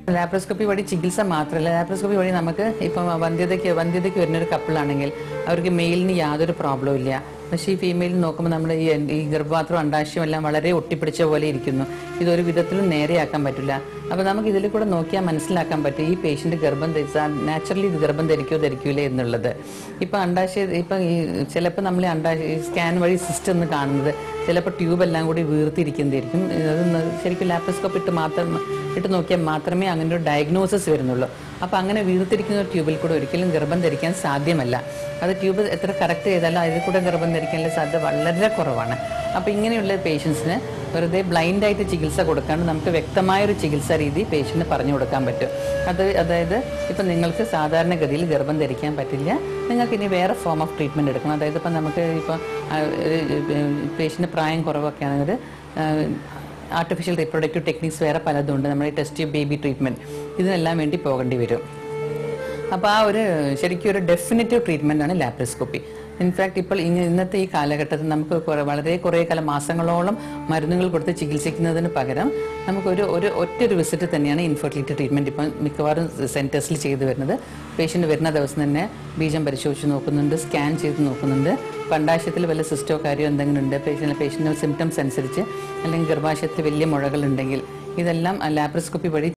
laparoscopy വഴി ചികിത്സ മാത്രമല്ല ലാപ്രോസ്കോപ്പി വഴി നമുക്ക് ഇപ്പം വന്ധ്യതയ്ക്ക് വന്ധ്യതയ്ക്ക് വരുന്ന ഒരു കപ്പിളാണെങ്കിൽ അവർക്ക് മെയിലിന് യാതൊരു പ്രോബ്ലവും ഇല്ല പക്ഷേ ഈ ഫീമെയിൽ നോക്കുമ്പോൾ നമ്മൾ ഈ ഈ ഗർഭപാത്രം അണ്ടാശയം എല്ലാം വളരെ ഒട്ടിപ്പിടിച്ച പോലെ ഇരിക്കുന്നു ഇതൊരു വിധത്തിലും നേരെയാക്കാൻ പറ്റില്ല അപ്പോൾ നമുക്ക് ഇതിൽ കൂടെ നോക്കിയാൽ മനസ്സിലാക്കാൻ പറ്റും ഈ പേഷ്യന്റ് ഗർഭം ധരിച്ചാൽ നാച്ചുറലി ഇത് ഗർഭം ധരിക്കുമോ ധരിക്കൂലേ എന്നുള്ളത് ഇപ്പം അണ്ടാശയ ഇപ്പം ഈ ചിലപ്പോൾ നമ്മൾ അണ്ടാശയ സ്കാൻ വഴി സിസ്റ്റം എന്ന് കാണുന്നത് ചിലപ്പോൾ ട്യൂബ് എല്ലാം കൂടി വീർത്തിരിക്കുന്നതായിരിക്കും അത് ന- ശരിക്കും ലാപ്രോസ്കോപ്പ് ഇട്ട് മാത്രം ഇട്ട് നോക്കിയാൽ മാത്രമേ അങ്ങനെ ഒരു ഡയഗ്നോസിസ് വരുന്നുള്ളൂ അപ്പോൾ അങ്ങനെ വീർത്തിരിക്കുന്ന ഒരു ട്യൂബിൽ കൂടെ ഒരിക്കലും ഗർഭം ധരിക്കാൻ സാധ്യമല്ല അത് ട്യൂബ് എത്ര കറക്റ്റ് ചെയ്താലും അതിൽ കൂടെ ഗർഭം ധരിക്കാനുള്ള സാധ്യത വളരെ കുറവാണ് അപ്പോൾ ഇങ്ങനെയുള്ള പേഷ്യൻസിന് വെറുതെ ബ്ലൈൻഡായിട്ട് ചികിത്സ കൊടുക്കാണ്ട് നമുക്ക് വ്യക്തമായൊരു ചികിത്സാ രീതി പേഷ്യൻറ്റിന് പറഞ്ഞു കൊടുക്കാൻ പറ്റും അത് അതായത് ഇപ്പം നിങ്ങൾക്ക് സാധാരണഗതിയിൽ ഗർഭം ധരിക്കാൻ പറ്റില്ല നിങ്ങൾക്ക് ഇനി വേറെ ഫോം ഓഫ് ട്രീറ്റ്മെൻറ്റ് എടുക്കണം അതായത് ഇപ്പം നമുക്ക് ഇപ്പോൾ പേഷ്യൻ്റ് പ്രായം കുറവൊക്കെ ആണെങ്കിൽ ആർട്ടിഫിഷ്യൽ റീപ്രൊഡക്റ്റീവ് ടെക്നിക്സ് വേറെ പലതും ഉണ്ട് നമ്മുടെ ടെസ്റ്റ് ബേബി ട്രീറ്റ്മെൻറ്റ് ഇതിനെല്ലാം വേണ്ടി പോകേണ്ടി വരും അപ്പോൾ ആ ഒരു ശരിക്കും ഒരു ഡെഫിനറ്റീവ് ട്രീറ്റ്മെൻ്റ് ആണ് ലാപ്രോസ്കോപ്പി ഇൻഫാക്ട് ഇപ്പോൾ ഇങ്ങ- ഇന്നത്തെ ഈ കാലഘട്ടത്തിൽ നമുക്ക് കുറെ- വളരെ കുറേ കാലം മാസങ്ങളോളം മരുന്നുകൾ കൊടുത്ത് ചികിത്സിക്കുന്നതിന് പകരം നമുക്കൊരു ഒരു ഒറ്റൊരു വിസിറ്റ് തന്നെയാണ് ഇൻഫെർട്ടിലിറ്റി ട്രീറ്റ്മെൻറ്റ് ഇപ്പം മിക്കവാറും സെൻറ്റേഴ്സിൽ ചെയ്തു വരുന്നത് പേഷ്യൻ്റ് വരുന്ന ദിവസം തന്നെ ബീജം പരിശോധിച്ച് നോക്കുന്നുണ്ട് സ്കാൻ ചെയ്ത് നോക്കുന്നുണ്ട് പണ്ടാശയത്തിൽ വല്ല സിസ്റ്റോ കാര്യമോ എന്തെങ്കിലും ഉണ്ട് പേഷ്യൻ്റ് പേഷ്യൻ്റെ സിംറ്റംസ് അനുസരിച്ച് അല്ലെങ്കിൽ ഗർഭാശയത്തിൽ വലിയ മുഴകളുണ്ടെങ്കിൽ ഇതെല്ലാം ലാപ്രോസ്കോപ്പി വഴി